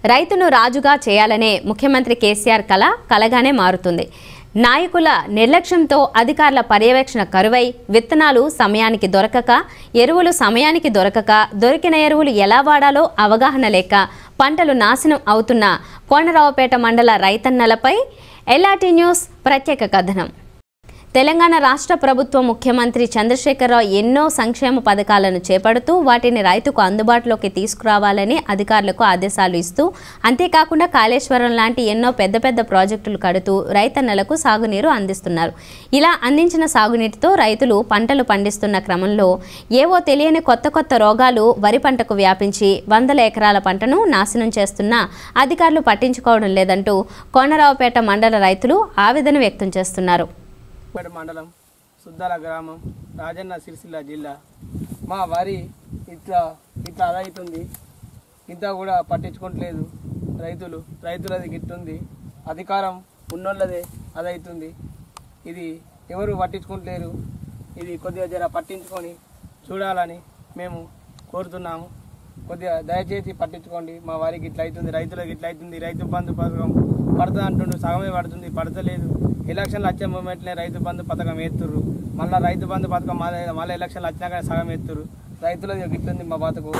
రైతును రాజుగా చేయాలనే ముఖ్యమంత్రి కేసీఆర్ కళ కలగానే మారుతుంది నాయకుల నిర్లక్ష్యంతో అధికారుల పర్యవేక్షణ కరువై విత్తనాలు సమయానికి దొరకక ఎరువులు సమయానికి దొరకక దొరికిన ఎరువులు ఎలా వాడాలో అవగాహన లేక పంటలు నాశనం అవుతున్న కోనరావుపేట మండల రైతన్నలపై ఎల్ఆర్టీ న్యూస్ ప్రత్యేక కథనం తెలంగాణ రాష్ట్ర ప్రభుత్వ ముఖ్యమంత్రి చంద్రశేఖరరావు ఎన్నో సంక్షేమ పథకాలను చేపడుతూ వాటిని రైతుకు అందుబాటులోకి తీసుకురావాలని అధికారులకు ఆదేశాలు ఇస్తూ అంతేకాకుండా కాళేశ్వరం లాంటి ఎన్నో పెద్ద పెద్ద ప్రాజెక్టులు కడుతూ రైతన్నలకు సాగునీరు అందిస్తున్నారు ఇలా అందించిన సాగునీటితో రైతులు పంటలు పండిస్తున్న క్రమంలో ఏవో తెలియని కొత్త కొత్త రోగాలు వరి పంటకు వ్యాపించి వందల ఎకరాల పంటను నాశనం చేస్తున్న అధికారులు పట్టించుకోవడం లేదంటూ కోనరావుపేట మండల రైతులు ఆవేదన వ్యక్తం చేస్తున్నారు పేట మండలం సుద్దాల గ్రామం రాజన్న సిరిసిల్ల జిల్లా మా వరి ఇట్లా ఇట్లా అదవుతుంది ఇంత కూడా పట్టించుకోవట్లేదు రైతులు రైతులది గిట్టుంది అధికారం ఉన్నోళ్ళదే అదవుతుంది ఇది ఎవరు పట్టించుకుంటలేరు ఇది కొద్దిగా జర పట్టించుకొని చూడాలని మేము కోరుతున్నాము కొద్దిగా దయచేసి పట్టించుకోండి మా వారికి ఇట్లా అవుతుంది రైతులకు ఇట్లా అవుతుంది రైతు బంధు పథకం పడుతుంది అంటుండ్రు సగమే పడుతుంది పడతలేదు ఎలక్షన్లు వచ్చే మూమెంట్లే రైతు బంధు పథకం ఎత్తుర్రు మళ్ళీ రైతు బంధు పథకం మళ్ళీ మళ్ళీ ఎలక్షన్లు వచ్చినాక సగం ఎత్తుర్రు రైతులది గిట్లుంది మా బతుకు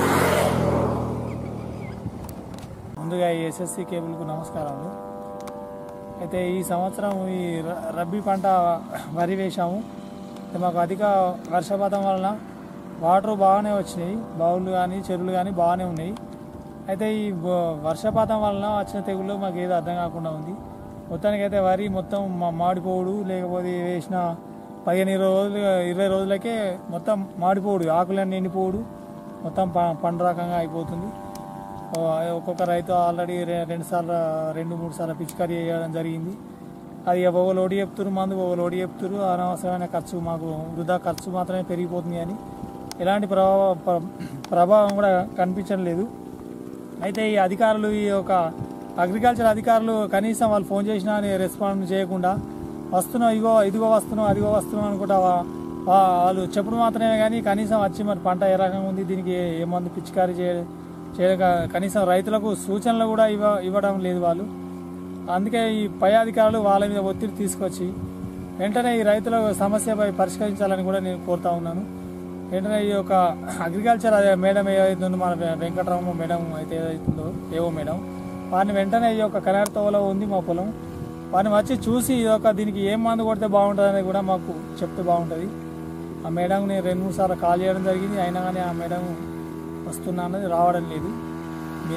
ముందుగా ఈ ఎస్ఎస్సి కేబుల్కు నమస్కారములు అయితే ఈ సంవత్సరం ఈ ర- రబ్బీ పంట వరి వేశాము అయితే మాకు అధిక వర్షపాతం వలన వాటర్ బాగానే వచ్చినాయి బావులు కానీ చెరువులు కానీ బాగానే ఉన్నాయి అయితే ఈ బ- వర్షపాతం వలన వచ్చిన తెగుళ్ళు మాకు ఏదో అర్థం కాకుండా ఉంది మొత్తానికి అయితే వరి మొత్తం మా- మాడిపోవుడు లేకపోతే వేసిన పదిహేను ఇరవై రోజులు ఇరవై రోజులకే మొత్తం మాడిపోవుడు ఆకులన్నీ ఎండిపోవుడు మొత్తం ప- పండు రకంగా అయిపోతుంది ఓ, ఒక్కొక్క రైతు ఆల్రెడీ రె- రెండు సార్లు రెండు మూడు సార్లు పిచికారీ చేయడం జరిగింది అది ఒక లోడి చెప్తున్నారు మందు ఒక లోడి చెప్తున్నారు అనవసరమైన ఖర్చు మాకు వృధా ఖర్చు మాత్రమే పెరిగిపోతుంది అని ఎలాంటి ప్రభావ ప్ర- ప్రభావం కూడా కనిపించడం లేదు అయితే ఈ అధికారులు ఈ యొక్క అగ్రికల్చర్ అధికారులు కనీసం వాళ్ళు ఫోన్ చేసినా అని రెస్పాండ్ చేయకుండా వస్తున్నాం ఇగో ఇదిగో వస్తున్నాం అదిగో వస్తున్నాం అనుకుంటా వా- వా- వాళ్ళు చెప్పుడు మాత్రమే కానీ కనీసం వచ్చి మరి పంట ఏ రకంగా ఉంది దీనికి ఏ- ఏ మందు పిచికారీ చేయ చేయక కనీసం రైతులకు సూచనలు కూడా ఇవ్వ ఇవ్వడం లేదు వాళ్ళు అందుకే ఈ పై అధికారులు వాళ్ళ మీద ఒత్తిడి తీసుకొచ్చి వెంటనే ఈ రైతుల సమస్యపై పరిష్కరించాలని కూడా నేను కోరుతా ఉన్నాను వెంటనే ఈ యొక్క అగ్రికల్చర్ అదే మేడం ఏదైతే ఉందో మన వె- వెంకటరామ మేడం అయితే ఏదైతుందో ఏవో మేడం వారిని వెంటనే ఈ యొక్క కనార్తోవలో ఉంది మా పొలం వారిని వచ్చి చూసి ఈ యొక్క దీనికి ఏం మందు కొడితే బాగుంటుంది అనేది కూడా మాకు చెప్తే బాగుంటుంది ఆ మేడం నేను రెండు మూడు సార్లు కాల్ చేయడం జరిగింది అయినా కానీ ఆ మేడం వస్తున్నా అన్నది రావడం లేదు